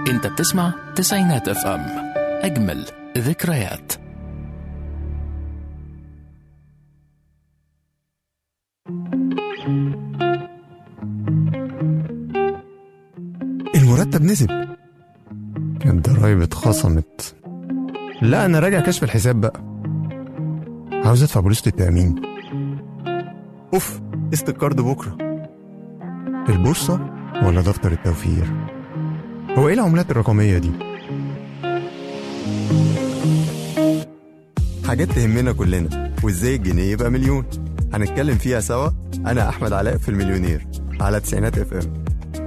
انت بتسمع تسعينات اف ام اجمل ذكريات المرتب نزل الضرايب اتخصمت لا انا راجع كشف الحساب بقى عاوز ادفع بوليسة التأمين اوف قسط الكارد بكرة البورصة ولا دفتر التوفير هو ايه العملات الرقمية دي حاجات تهمنا كلنا وازاي الجنيه يبقى مليون هنتكلم فيها سوا انا احمد علاء في المليونير على تسعينات اف ام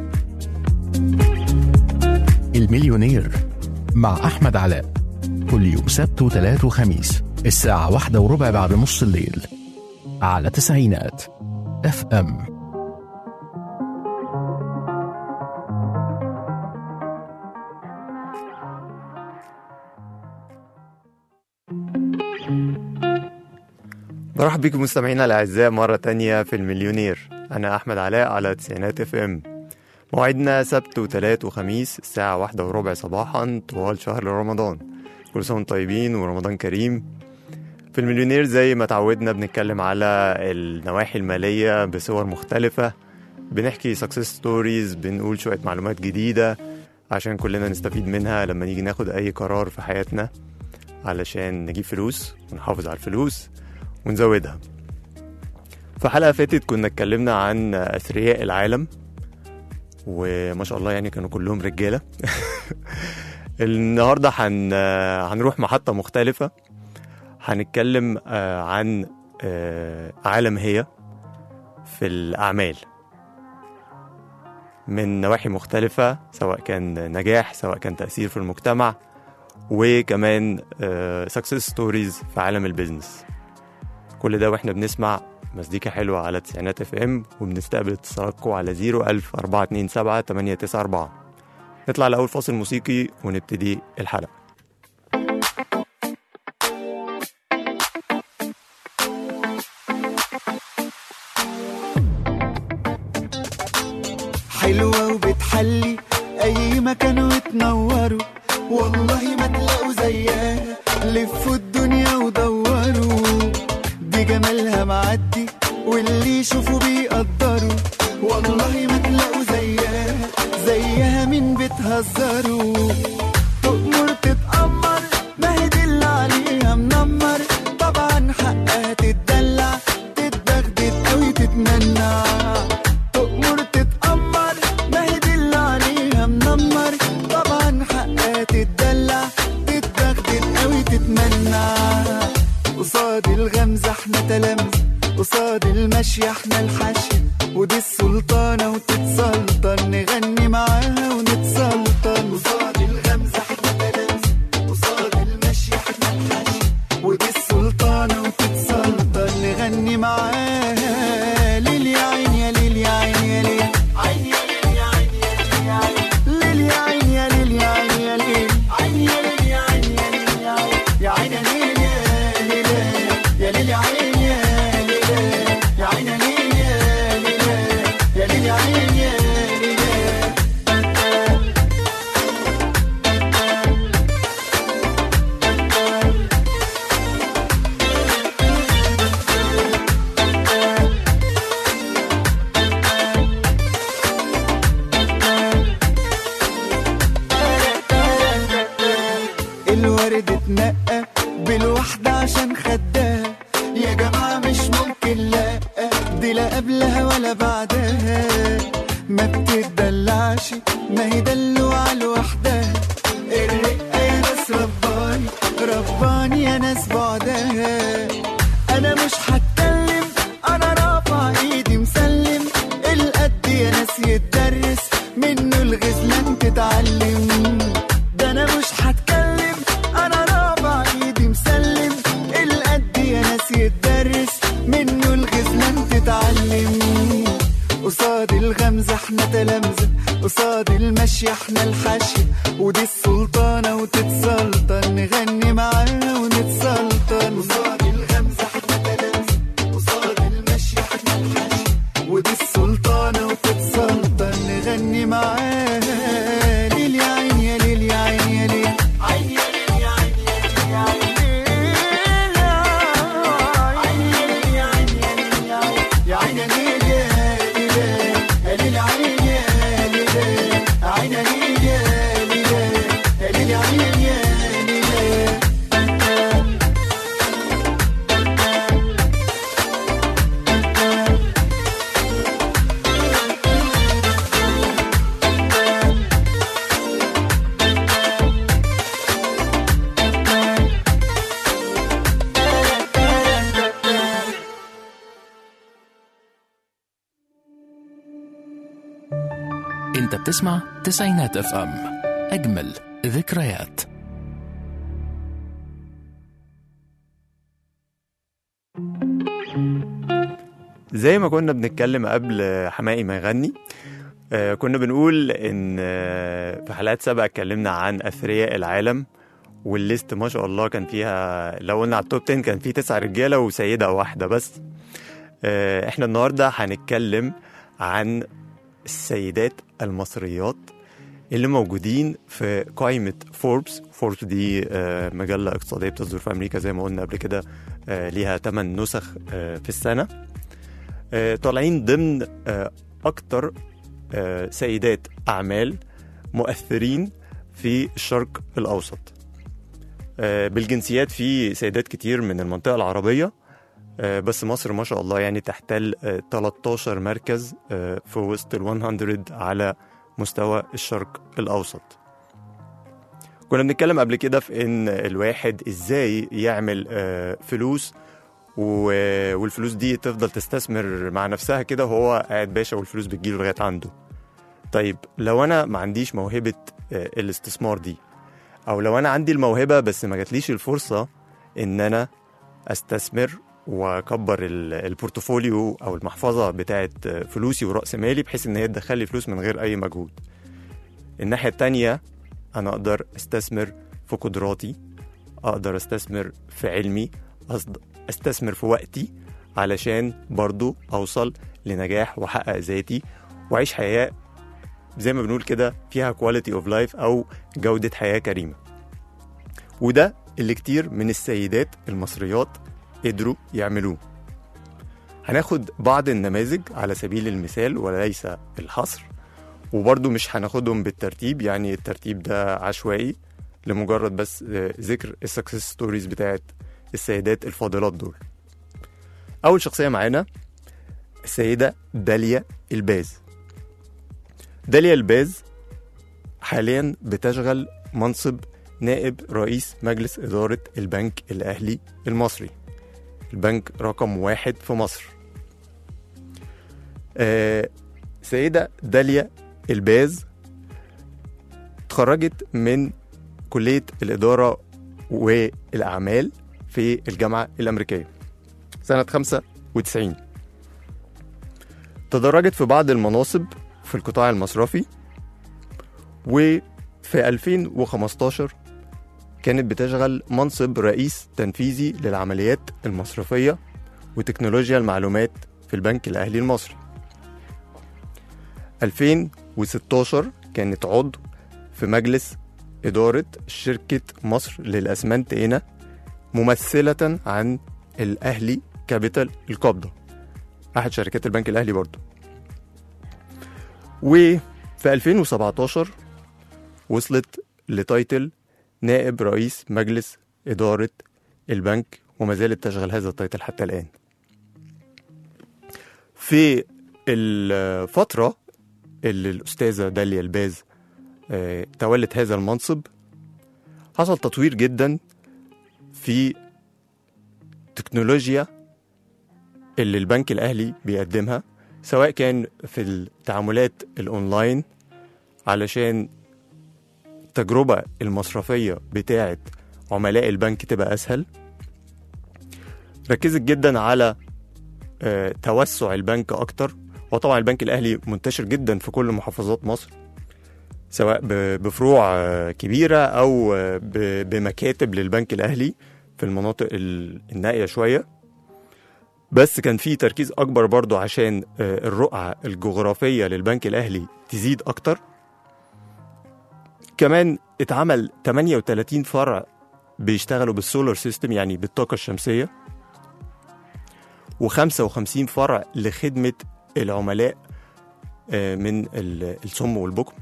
المليونير مع احمد علاء كل يوم سبت وثلاث وخميس الساعة واحدة وربع بعد نص الليل على تسعينات اف ام مرحبا بكم مستمعينا الاعزاء مره تانية في المليونير انا احمد علاء على تسعينات اف ام موعدنا سبت وثلاث وخميس الساعه واحدة وربع صباحا طوال شهر رمضان كل سنه وانتم طيبين ورمضان كريم في المليونير زي ما تعودنا بنتكلم على النواحي الماليه بصور مختلفه بنحكي سكسس ستوريز بنقول شويه معلومات جديده عشان كلنا نستفيد منها لما نيجي ناخد اي قرار في حياتنا علشان نجيب فلوس ونحافظ على الفلوس ونزودها في حلقة فاتت كنا اتكلمنا عن أثرياء العالم وما شاء الله يعني كانوا كلهم رجالة النهاردة هن... هنروح محطة مختلفة هنتكلم آه، عن آه، عالم هي في الأعمال من نواحي مختلفة سواء كان نجاح سواء كان تأثير في المجتمع وكمان سكسس ستوريز في عالم البيزنس كل ده واحنا بنسمع مزيكا حلوة على تسعينات اف ام وبنستقبل اتصالاتكم على 01000 427 894 نطلع لأول فاصل موسيقي ونبتدي الحلقة حلوة وبتحلي أي مكان وتنوروا والله ما تلاقوا زيها لفوا الدنيا ودوروا دي جمالها معدي واللي يشوفوا بيقدروا والله ما تلاقوا زيها زيها مين بتهزروا تؤمر تتأمر ما هي دي اللي عليها منمر طبعا حقها تتدلع تتدغدغ قوي تتمنع تؤمر تتأمر ما هي دي اللي عليها منمر طبعا حقها تتدلع تتدغدغ قوي تتمنع قصاد الغمزة احنا تلامذة قصاد المشي احنا الحشي ودي السلطانة وتتسلطن نغني معاها ونتسلطن قصاد الغمزة احنا تلامذة قصاد المشي احنا الحشي ودي السلطانة وتتسلطن نغني معاها ليل يا عين يا ليل يا عين يا ليل عين يا ليل يا عين يا ليل يا عين ليل يا عين يا ليل يا ليل عين يا ليل يا عين يا ليل يا عين يا عين يا ليل يا ليل يا ليل يا عين يا ليل يا عين يا ليل يا ليل يا ليل يا عين يا ليل الورد اتنقى بالوحدة عشان خدها يا جماعة مش ممكن لا دي لا قبلها ولا بعدها ما بتدلعش ما هي دلوعة لوحدها الرقة يا ناس رباني رباني يا ناس بعدها انا مش هتكلم انا رافع ايدي مسلم القد يا ناس يتدرس منه الغزلان تتعلم ده انا مش هتكلم انا رافع ايدي مسلم القد يا ناس يتدرس منه الغزلان تتعلم قصاد الغمزة احنا تلامذة قصاد المشي احنا الحشي ودي السلطانة وتتسلطن نغني معاها ونتسلطن قصاد الغمزة احنا تلامذة قصاد المشي احنا الحشي ودي السلطانة وتتسلطن نغني معاها ليل يا عين يا انت بتسمع تسعينات اف ام اجمل ذكريات زي ما كنا بنتكلم قبل حمائي ما يغني آه، كنا بنقول ان آه، في حلقات سابقه اتكلمنا عن اثرياء العالم والليست ما شاء الله كان فيها لو قلنا على التوب 10 كان فيه تسع رجاله وسيده واحده بس آه، احنا النهارده هنتكلم عن السيدات المصريات اللي موجودين في قائمة فوربس فوربس دي آه، مجلة اقتصادية بتصدر في أمريكا زي ما قلنا قبل كده آه، ليها 8 نسخ آه، في السنة آه، طالعين ضمن آه، أكتر آه، سيدات أعمال مؤثرين في الشرق الأوسط آه، بالجنسيات في سيدات كتير من المنطقة العربية آه، بس مصر ما شاء الله يعني تحتل آه، 13 مركز آه، في وسط ال 100 على مستوى الشرق الأوسط كنا بنتكلم قبل كده في ان الواحد ازاي يعمل آه، فلوس و- والفلوس دي تفضل تستثمر مع نفسها كده وهو قاعد باشا والفلوس بتجيله لغايه عنده طيب لو انا ما عنديش موهبه آه، الاستثمار دي او لو انا عندي الموهبه بس ما جاتليش الفرصه ان انا استثمر واكبر ال- البورتفوليو او المحفظه بتاعت آه، فلوسي وراس مالي بحيث ان هي تدخل لي فلوس من غير اي مجهود الناحيه التانيه انا اقدر استثمر في قدراتي اقدر استثمر في علمي أصد- استثمر في وقتي علشان برضو اوصل لنجاح واحقق ذاتي واعيش حياه زي ما بنقول كده فيها كواليتي اوف لايف او جوده حياه كريمه وده اللي كتير من السيدات المصريات قدروا يعملوه هناخد بعض النماذج على سبيل المثال وليس الحصر وبرضو مش هناخدهم بالترتيب يعني الترتيب ده عشوائي لمجرد بس آه، ذكر السكسس ستوريز بتاعت السيدات الفاضلات دول أول شخصية معانا السيدة داليا الباز داليا الباز حاليا بتشغل منصب نائب رئيس مجلس إدارة البنك الأهلي المصري البنك رقم واحد في مصر آه سيدة داليا الباز اتخرجت من كلية الإدارة والأعمال في الجامعة الأمريكية سنة 95 تدرجت في بعض المناصب في القطاع المصرفي وفي 2015 كانت بتشغل منصب رئيس تنفيذي للعمليات المصرفية وتكنولوجيا المعلومات في البنك الأهلي المصري 2016 كانت عضو في مجلس إدارة شركة مصر للأسمنت هنا ممثلة عن الأهلي كابيتال القبضة أحد شركات البنك الأهلي برضو وفي 2017 وصلت لتايتل نائب رئيس مجلس إدارة البنك وما زالت تشغل هذا التايتل حتى الآن في الفترة اللي الأستاذة داليا الباز آه، تولت هذا المنصب حصل تطوير جدا في تكنولوجيا اللي البنك الأهلي بيقدمها سواء كان في التعاملات الأونلاين علشان التجربة المصرفية بتاعة عملاء البنك تبقى أسهل ركزت جدا على آه، توسع البنك أكتر وطبعا البنك الأهلي منتشر جدا في كل محافظات مصر سواء ب- بفروع آه، كبيرة أو آه، ب- بمكاتب للبنك الأهلي في المناطق ال- النائية شوية بس كان في تركيز أكبر برضو عشان آه، الرقعة الجغرافية للبنك الأهلي تزيد أكتر كمان اتعمل 38 فرع بيشتغلوا بالسولار سيستم يعني بالطاقة الشمسية و55 فرع لخدمة العملاء آه، من ال- الصم والبكم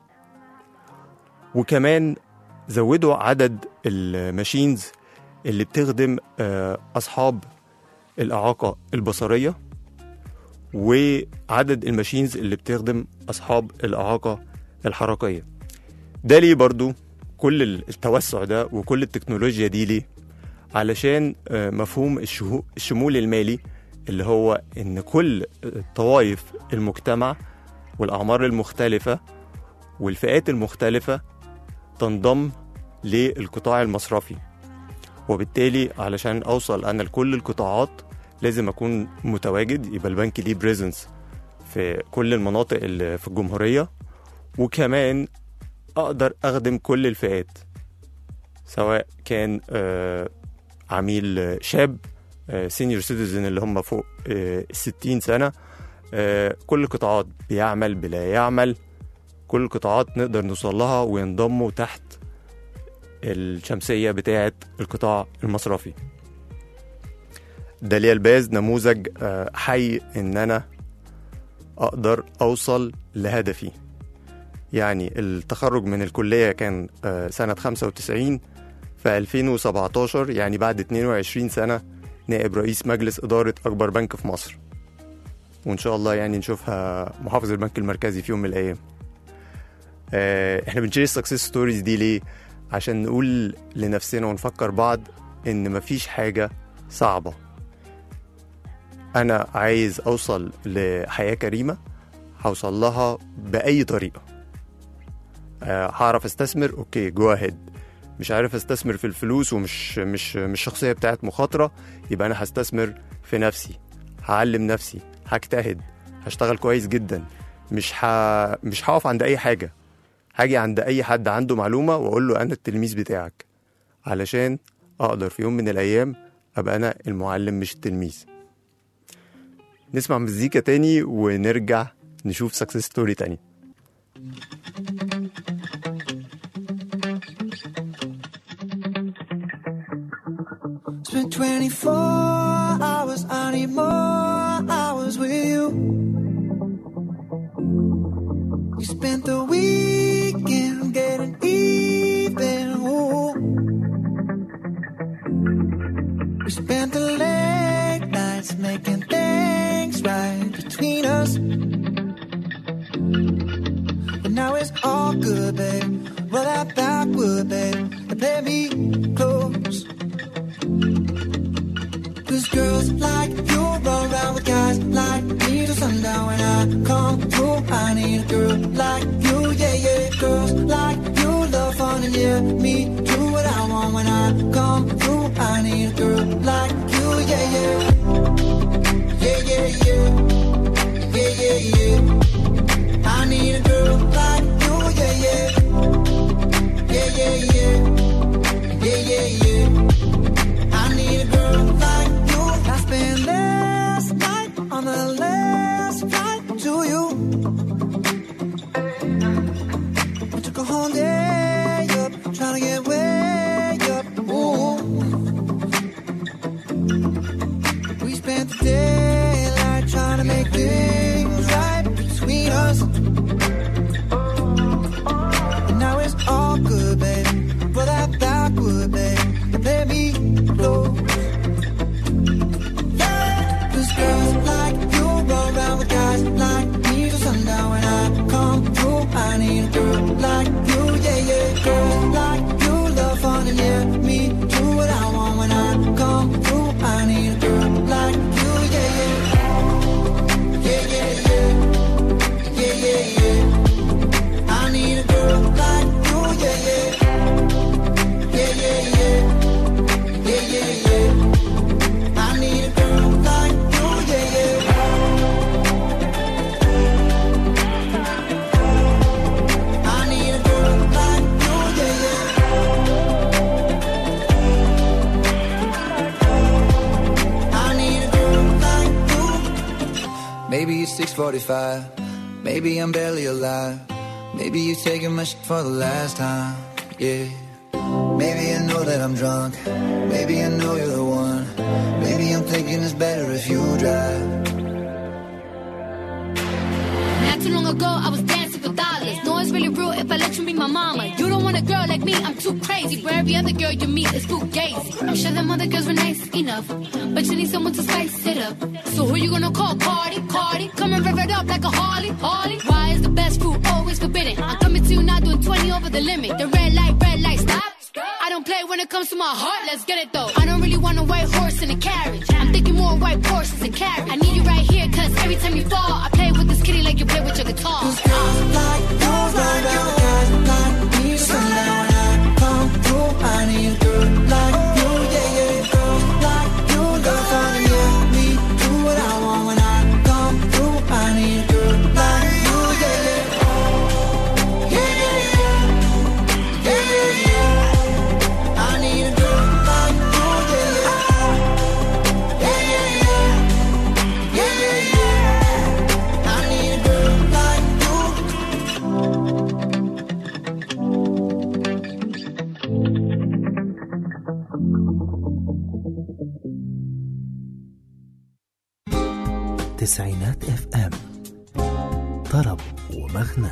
وكمان زودوا عدد الماشينز اللي بتخدم آه، أصحاب الإعاقة البصرية وعدد الماشينز اللي بتخدم أصحاب الإعاقة الحركية ده ليه برضو كل التوسع ده وكل التكنولوجيا دي ليه علشان آه، مفهوم الشهو- الشمول المالي اللي هو ان كل طوائف المجتمع والأعمار المختلفة والفئات المختلفة تنضم للقطاع المصرفي وبالتالي علشان أوصل أنا لكل القطاعات لازم أكون متواجد يبقى البنك ليه بريزنس في كل المناطق اللي في الجمهورية وكمان أقدر أخدم كل الفئات سواء كان آه، عميل شاب سينيور سيتيزن اللي هم فوق الستين سنة آه، كل القطاعات بيعمل بلا يعمل كل القطاعات نقدر نوصل لها وينضموا تحت الشمسية بتاعة القطاع المصرفي داليا الباز نموذج آه، حي ان انا اقدر اوصل لهدفي يعني التخرج من الكلية كان آه، سنة 95 في 2017 يعني بعد 22 سنة نائب رئيس مجلس إدارة أكبر بنك في مصر وإن شاء الله يعني نشوفها محافظ البنك المركزي في يوم من الأيام آه، احنا بنشير السكسس ستوريز دي ليه؟ عشان نقول لنفسنا ونفكر بعض إن مفيش حاجة صعبة أنا عايز أوصل لحياة كريمة هوصل لها بأي طريقة آه، هعرف استثمر اوكي جو اهيد مش عارف استثمر في الفلوس ومش مش مش شخصيه بتاعت مخاطره يبقى انا هستثمر في نفسي هعلم نفسي هجتهد هشتغل كويس جدا مش ح... مش هقف عند اي حاجه هاجي عند اي حد عنده معلومه واقول له انا التلميذ بتاعك علشان اقدر في يوم من الايام ابقى انا المعلم مش التلميذ نسمع مزيكا تاني ونرجع نشوف سكسس ستوري تاني Spent 24 hours, I need more hours with you. We spent the weekend getting even. Ooh. We spent the late nights making things right between us. But now it's all good, babe. Roll that backward, babe, and play me close. Cause girls like you run around with guys like me till sundown when I come through. I need a girl like you, yeah, yeah. Girls like you love fun and yeah, me do what I want when I come through. I need a girl like you, yeah, yeah. Yeah, yeah, yeah. Yeah, yeah, yeah. I need a girl like you, yeah, yeah. Yeah, yeah, yeah. Yeah, yeah, yeah. I need a girl like you. I spent last night on the last flight to you. I took a whole day up, trying to get way up. Ooh. We spent the daylight trying to make things right between us. And now it's all good, baby. Roll that backward, baby, and play me close. Yeah, 'cause girls like you run around with guys like me till sundown. When I come through, I need a girl like you, yeah, yeah. Girls like you love fun and yeah, me do what I want when I come through. I need a girl like you, yeah, yeah. Yeah, yeah, yeah. Yeah, yeah, yeah. I need a girl like you, yeah, yeah. Yeah, yeah, yeah. Yeah, yeah, yeah. I need a girl like you, yeah, yeah. I need a girl like you, yeah, yeah. I need a girl like you. Maybe it's 645. Maybe I'm barely alive. Maybe you taking my shit for the last time. Yeah. Maybe I know that I'm drunk. Maybe I know you're the one. Maybe I'm thinking it's better if you drive. Not too long ago, I was dancing for dollars. No, it's really real if I let you be my mama. You don't want a girl like me, I'm too crazy. For every other girl you meet is fugazi. I'm sure them other girls were nice enough, but you need someone to spice it up. So who you gonna call? Cardi, Cardi. Come and rev it up like a Harley, Harley. Why is the best fruit always forbidden? I'm coming to you now doing 20 over the limit. The red light, red light, stop. I don't play when it comes to my heart, let's get it though. I don't really want a white horse in a carriage. I'm thinking more white horses and carriage. I need you right here, cause every time you fall, I play with this kitty like you play with your guitar. Cause girls like you run around with guys like me to sundown. When I come through, I need a girl like you, yeah, yeah. Girls like you love fun, yeah. Me do what I want when I come through. I need a girl like you, yeah, yeah. Yeah, yeah, yeah. Yeah, yeah, yeah. I need a girl like you, yeah, yeah. Yeah, yeah, yeah. Yeah, yeah, yeah. I need a girl like you. تسعينات اف ام طرب ومغنى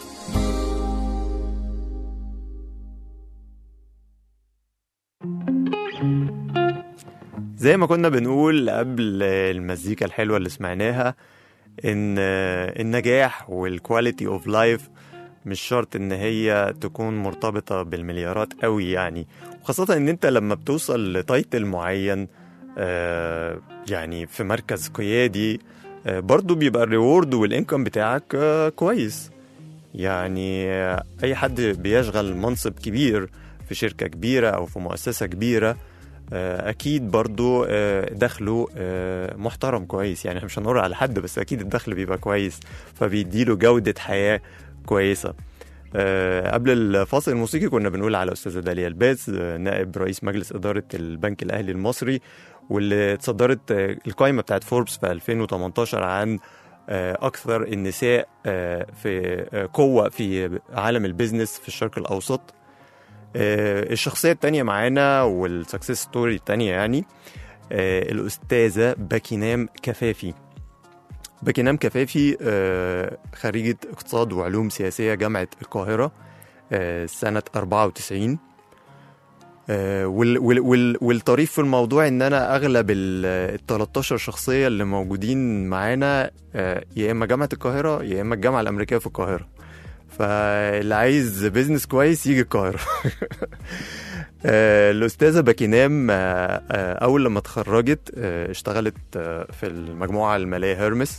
زي ما كنا بنقول قبل المزيكا الحلوة اللي سمعناها ان النجاح والكواليتي اوف لايف مش شرط ان هي تكون مرتبطة بالمليارات قوي يعني وخاصة ان انت لما بتوصل لتايتل معين آه، يعني في مركز قيادي آه، برضو بيبقى الريورد والانكم بتاعك آه، كويس يعني آه، اي حد بيشغل منصب كبير في شركة كبيرة او في مؤسسة كبيرة آه، اكيد برضو آه، دخله آه، محترم كويس يعني احنا مش هنقول على حد بس اكيد الدخل بيبقى كويس فبيديله جودة حياة كويسة آه، قبل الفاصل الموسيقي كنا بنقول على استاذه داليا الباز آه، نائب رئيس مجلس اداره البنك الاهلي المصري واللي اتصدرت آه، القائمه بتاعت فوربس في 2018 عن آه، اكثر النساء آه، في آه، قوه في عالم البيزنس في الشرق الاوسط آه، الشخصيه التانية معانا والسكسس ستوري التانية يعني آه، الاستاذه باكينام كفافي باكينام كفافي آه، خريجة اقتصاد وعلوم سياسية جامعة القاهرة آه، سنة 94 آه، وال وال وال والطريف في الموضوع ان انا اغلب ال 13 شخصيه اللي موجودين معانا آه، يا اما جامعه القاهره يا اما الجامعه الامريكيه في القاهره فاللي عايز بيزنس كويس يجي القاهره آه، الاستاذه باكينام آه، آه، اول لما اتخرجت آه، اشتغلت آه، في المجموعه الماليه هيرمس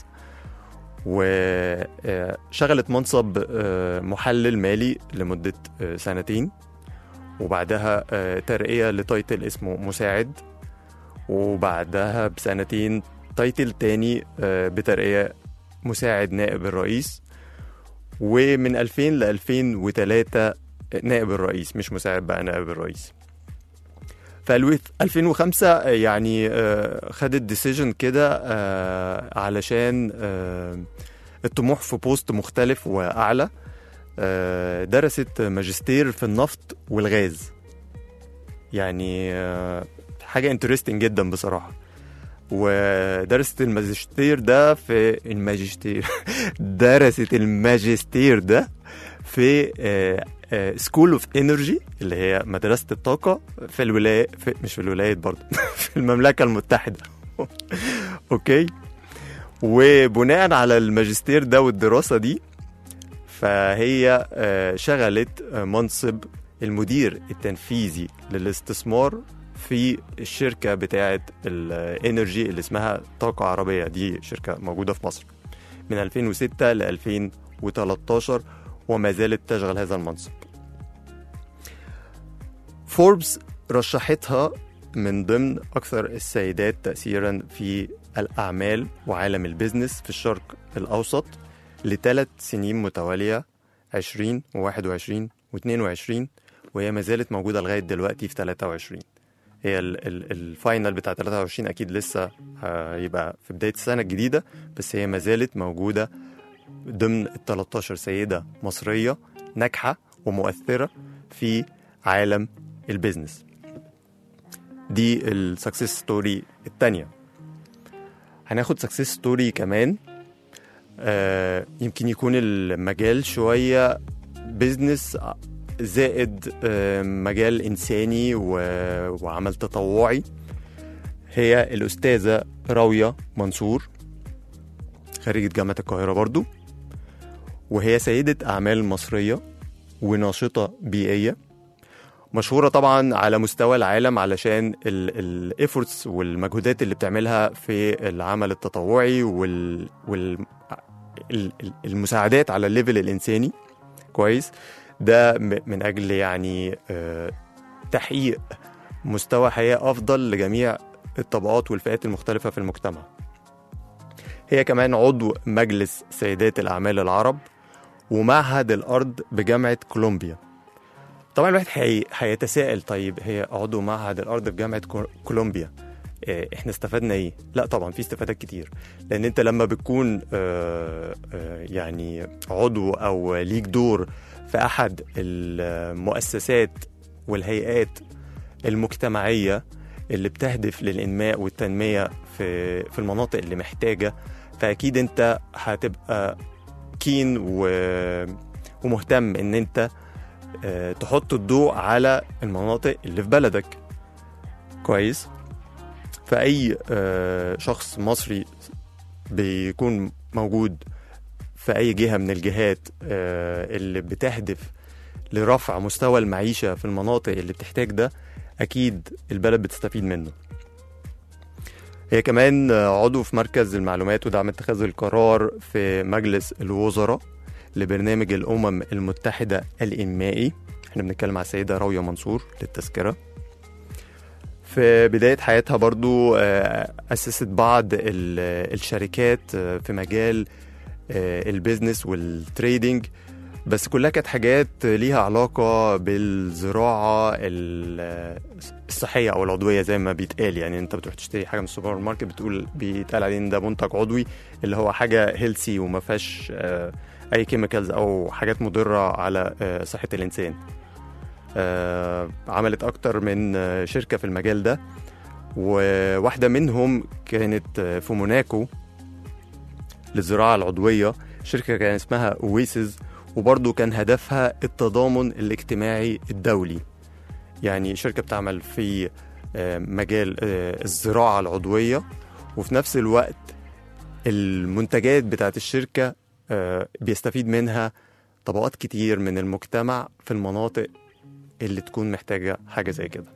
وشغلت منصب آه، محلل مالي لمده آه، سنتين وبعدها آه، ترقيه لتايتل اسمه مساعد وبعدها بسنتين تايتل تاني آه، بترقيه مساعد نائب الرئيس ومن 2000 ل 2003 نائب الرئيس مش مساعد بقى نائب الرئيس في 2005 يعني آه، خدت ديسيجن كده آه، علشان آه، الطموح في بوست مختلف واعلى آه، درست ماجستير في النفط والغاز يعني آه، حاجه انترستنج جدا بصراحه ودرست الماجستير ده في الماجستير درست الماجستير ده في سكول اوف انرجي اللي هي مدرسه الطاقه في الولايات في مش في الولايات برضه في المملكه المتحده اوكي وبناء على الماجستير ده والدراسه دي فهي آه، شغلت آه، منصب المدير التنفيذي للاستثمار في الشركة بتاعة الانرجي اللي اسمها طاقة عربية دي شركة موجودة في مصر من 2006 ل 2013 وما زالت تشغل هذا المنصب فوربس رشحتها من ضمن أكثر السيدات تأثيرا في الأعمال وعالم البيزنس في الشرق الأوسط لثلاث سنين متوالية 20 و21 و22 وهي ما زالت موجودة لغاية دلوقتي في 23 هي ال ال الفاينل بتاع 23 أكيد لسه هيبقى في بداية السنة الجديدة بس هي ما زالت موجودة ضمن ال 13 سيدة مصرية ناجحة ومؤثرة في عالم البيزنس دي السكسس ستوري التانية هناخد سكسس ستوري كمان آه يمكن يكون المجال شوية بيزنس زائد آه مجال إنساني و- وعمل تطوعي هي الأستاذة راوية منصور خريجة جامعة القاهرة برضو وهي سيدة أعمال مصرية وناشطة بيئية مشهورة طبعا على مستوى العالم علشان الافورتس والمجهودات اللي بتعملها في العمل التطوعي وال, وال ال- ال- المساعدات على الليفل الانساني كويس ده م- من اجل يعني آه، تحقيق مستوى حياه افضل لجميع الطبقات والفئات المختلفه في المجتمع هي كمان عضو مجلس سيدات الاعمال العرب ومعهد الارض بجامعه كولومبيا طبعا الواحد حي... هيتساءل طيب هي عضو معهد الارض بجامعه كو- كولومبيا آه، احنا استفدنا ايه؟ لا طبعا في استفادات كتير لان انت لما بتكون آه، آه، يعني عضو او ليك دور في احد المؤسسات والهيئات المجتمعيه اللي بتهدف للانماء والتنميه في في المناطق اللي محتاجه فاكيد انت هتبقى كين و... ومهتم ان انت آه، تحط الضوء على المناطق اللي في بلدك كويس فأي آه، شخص مصري بيكون موجود في أي جهة من الجهات آه، اللي بتهدف لرفع مستوى المعيشة في المناطق اللي بتحتاج ده أكيد البلد بتستفيد منه هي كمان آه، عضو في مركز المعلومات ودعم اتخاذ القرار في مجلس الوزراء لبرنامج الأمم المتحدة الإنمائي احنا بنتكلم على السيدة راوية منصور للتذكرة في بداية حياتها برضو آه، أسست بعض ال- الشركات آه، في مجال آه، البيزنس والتريدينج بس كلها كانت حاجات ليها علاقة بالزراعة ال- الصحية أو العضوية زي ما بيتقال يعني أنت بتروح تشتري حاجة من السوبر ماركت بتقول بيتقال عليه إن ده منتج عضوي اللي هو حاجة هيلسي وما فيهاش آه، أي كيميكالز أو حاجات مضرة على آه، صحة الإنسان آه، عملت أكتر من آه، شركة في المجال ده وواحدة منهم كانت آه، في موناكو للزراعة العضوية شركة كان اسمها اويسز وبرضه كان هدفها التضامن الاجتماعي الدولي يعني شركة بتعمل في آه، مجال آه، الزراعة العضوية وفي نفس الوقت المنتجات بتاعت الشركة آه، بيستفيد منها طبقات كتير من المجتمع في المناطق اللي تكون محتاجة حاجة زي كده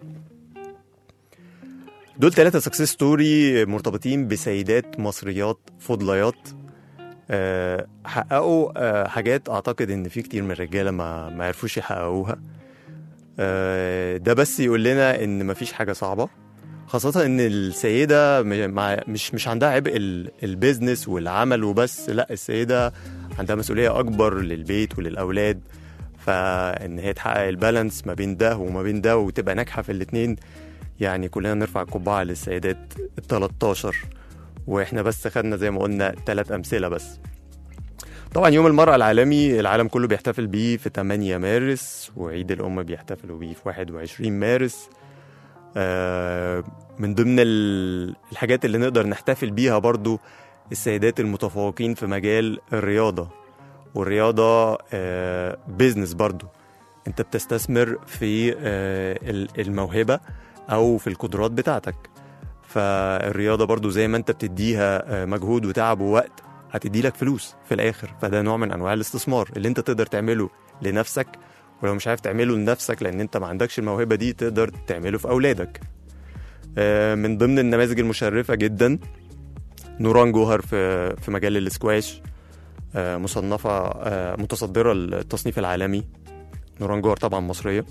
دول ثلاثة سكسس ستوري مرتبطين بسيدات مصريات فضليات آه، حققوا آه، حاجات اعتقد ان في كتير من الرجاله ما ما عرفوش يحققوها آه، ده بس يقول لنا ان مفيش حاجه صعبه خاصة إن السيدة م- مع- مش مش عندها عبء ال- البيزنس والعمل وبس لا السيدة عندها مسؤولية أكبر للبيت وللأولاد فإن هي تحقق البالانس ما بين ده وما بين ده وتبقى ناجحة في الاتنين يعني كلنا نرفع القبعة للسيدات ال 13 واحنا بس خدنا زي ما قلنا ثلاث أمثلة بس طبعا يوم المرأة العالمي العالم كله بيحتفل بيه في 8 مارس وعيد الأم بيحتفلوا بيه في 21 مارس آه، من ضمن ال- الحاجات اللي نقدر نحتفل بيها برضو السيدات المتفوقين في مجال الرياضة والرياضة آه، بيزنس برضو انت بتستثمر في آه، ال- الموهبة او في القدرات بتاعتك فالرياضة برضو زي ما انت بتديها آه، مجهود وتعب ووقت هتدي لك فلوس في الاخر فده نوع من انواع الاستثمار اللي انت تقدر تعمله لنفسك ولو مش عارف تعمله لنفسك لان انت ما عندكش الموهبه دي تقدر تعمله في اولادك آه، من ضمن النماذج المشرفه جدا نوران جوهر في في مجال الاسكواش آه، مصنفه آه، متصدره التصنيف العالمي نوران جوهر طبعا مصريه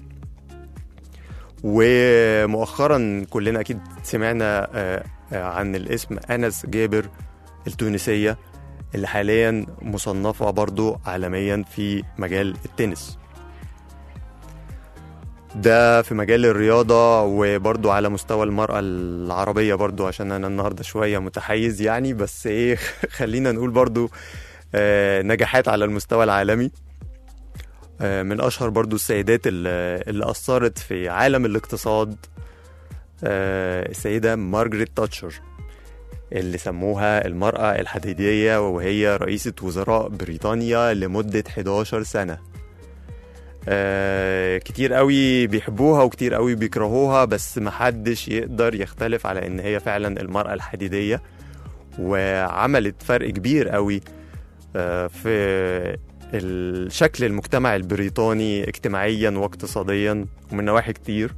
ومؤخرا كلنا اكيد سمعنا آه، آه، عن الاسم انس جابر التونسيه اللي حاليا مصنفه برضو عالميا في مجال التنس ده في مجال الرياضة وبرضو على مستوى المرأة العربية برضو عشان أنا النهاردة شوية متحيز يعني بس إيه خلينا نقول برضو آه، نجاحات على المستوى العالمي آه، من أشهر برضو السيدات اللي اللي أثرت في عالم الاقتصاد آه، السيدة مارجريت تاتشر اللي سموها المرأة الحديدية وهي رئيسة وزراء بريطانيا لمدة 11 سنة آه، كتير قوي بيحبوها وكتير قوي بيكرهوها بس محدش يقدر يختلف على ان هي فعلا المرأة الحديدية وعملت فرق كبير قوي آه، في الشكل المجتمع البريطاني اجتماعيا واقتصاديا ومن نواحي كتير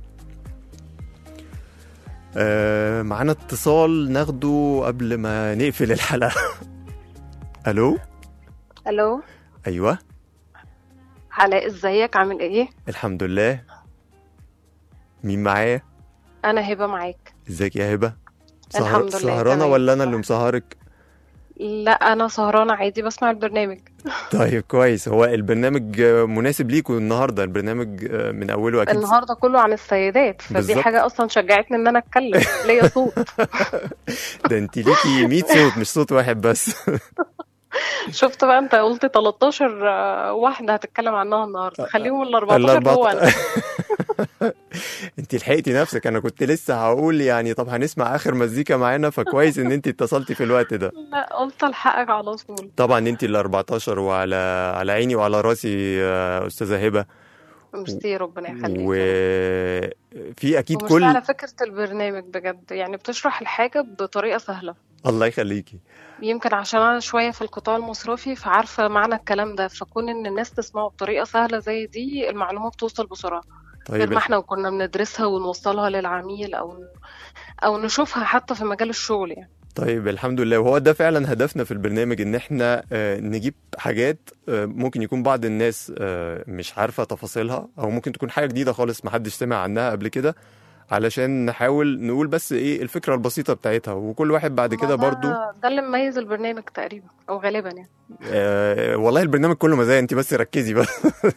آه، معانا اتصال ناخده قبل ما نقفل الحلقة الو الو ايوه علاء ازيك عامل ايه الحمد لله مين معايا انا هبه معاك ازيك يا هبه سهر... الحمد لله، سهرانه تمام. ولا انا اللي مسهرك لا انا سهرانه عادي بسمع البرنامج طيب كويس هو البرنامج آه، مناسب ليكوا النهارده البرنامج آه، من اوله اكيد النهارده كله عن السيدات فدي بالظبط. حاجه اصلا شجعتني ان انا اتكلم ليا صوت ده انت ليكي 100 صوت مش صوت واحد بس شفت بقى انت قلت 13 آه، واحده هتتكلم عنها النهارده خليهم ال 14 الأربعة- هو انا انت لحقتي نفسك انا كنت لسه هقول يعني طب هنسمع اخر مزيكا معانا فكويس ان انت اتصلتي في الوقت ده لا قلت الحقك على طول طبعا انت ال 14 وعلى على عيني وعلى راسي آه، استاذه هبه ميرسي ربنا يخليك وفي اكيد ومش كل على فكره البرنامج بجد يعني بتشرح الحاجه بطريقه سهله الله يخليكي يمكن عشان انا شويه في القطاع المصرفي فعارفه معنى الكلام ده فكون ان الناس تسمعه بطريقه سهله زي دي المعلومه بتوصل بسرعه غير طيب ما احنا كنا بندرسها ونوصلها للعميل او او نشوفها حتى في مجال الشغل يعني طيب الحمد لله وهو ده فعلا هدفنا في البرنامج ان احنا آه، نجيب حاجات آه، ممكن يكون بعض الناس آه، مش عارفة تفاصيلها او ممكن تكون حاجة جديدة خالص محدش سمع عنها قبل كده علشان نحاول نقول بس ايه الفكرة البسيطة بتاعتها وكل واحد بعد كده ما ده- برضو ده اللي مميز البرنامج تقريبا او غالبا يعني آه والله البرنامج كله مزايا انت بس ركزي بس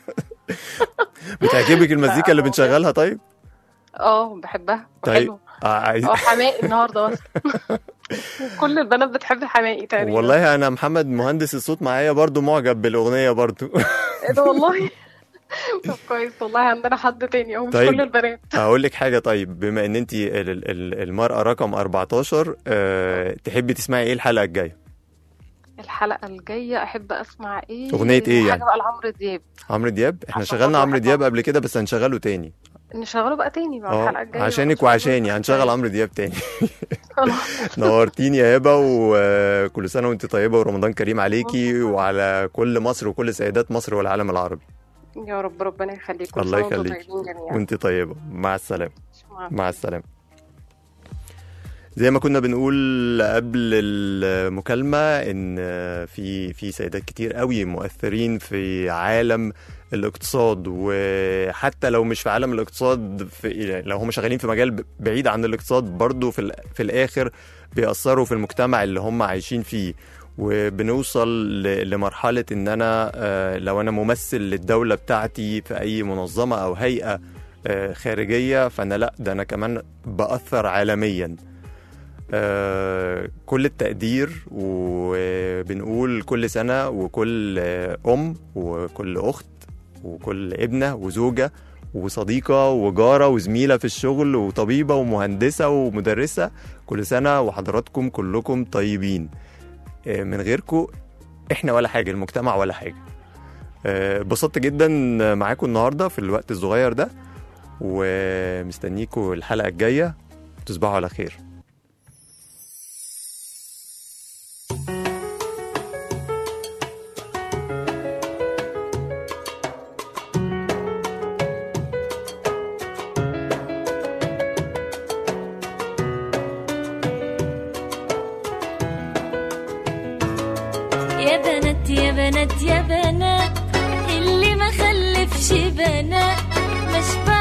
بتعجبك المزيكا اللي بنشغلها طيب اه بحبها طيب وحلوه آه عايز... اه حماقي النهارده بس كل البنات بتحب حماقي تقريبا والله انا محمد مهندس الصوت معايا برضو معجب بالاغنية برضو ايه ده والله طب كويس والله عندنا حد تاني هو مش طيب. كل البنات هقول لك حاجه طيب بما ان انت ال- ال- المراه رقم 14 أه تحبي تسمعي ايه الحلقه الجايه الحلقه الجايه احب اسمع ايه أغنية إيه حاجه يعني؟ بقى لعمرو دياب عمرو دياب احنا عشان شغلنا برضه عمرو بحب دياب عمرو. قبل كده بس هنشغله تاني نشغله بقى تاني مع اه الحلقه الجايه عشانك بقى. وعشاني هنشغل عمرو دياب تاني خلاص. نورتيني يا هبه وكل سنه وانت طيبه ورمضان كريم عليكي وعلى كل مصر وكل سيدات مصر والعالم العربي يا رب ربنا يخليك كل الله سنة وانتم يخليك طيبين جميعا وانت طيبه مع السلامه مع مع السلامة زي ما كنا بنقول قبل المكالمة ان في في سيدات كتير قوي مؤثرين في عالم الاقتصاد وحتى لو مش في عالم الاقتصاد في لو هم شغالين في مجال بعيد عن الاقتصاد برضو في, ال- في الاخر بيأثروا في المجتمع اللي هم عايشين فيه وبنوصل ل- لمرحلة ان انا آه، لو انا ممثل للدولة بتاعتي في اي منظمة او هيئة آه، خارجية فأنا لأ ده أنا كمان بأثر عالميا آه، كل التقدير وبنقول كل سنة وكل آه، أم وكل أخت وكل ابنة وزوجة وصديقة وجارة وزميلة في الشغل وطبيبة ومهندسة ومدرسة كل سنة وحضراتكم كلكم طيبين آه، من غيركم احنا ولا حاجة المجتمع ولا حاجة آه، اتبسطت جدا معاكم النهاردة في الوقت الصغير ده ومستنيكوا الحلقة الجاية تصبحوا على خير يا بنات يا بنات يا بنات اللي ما خلفش بنات مش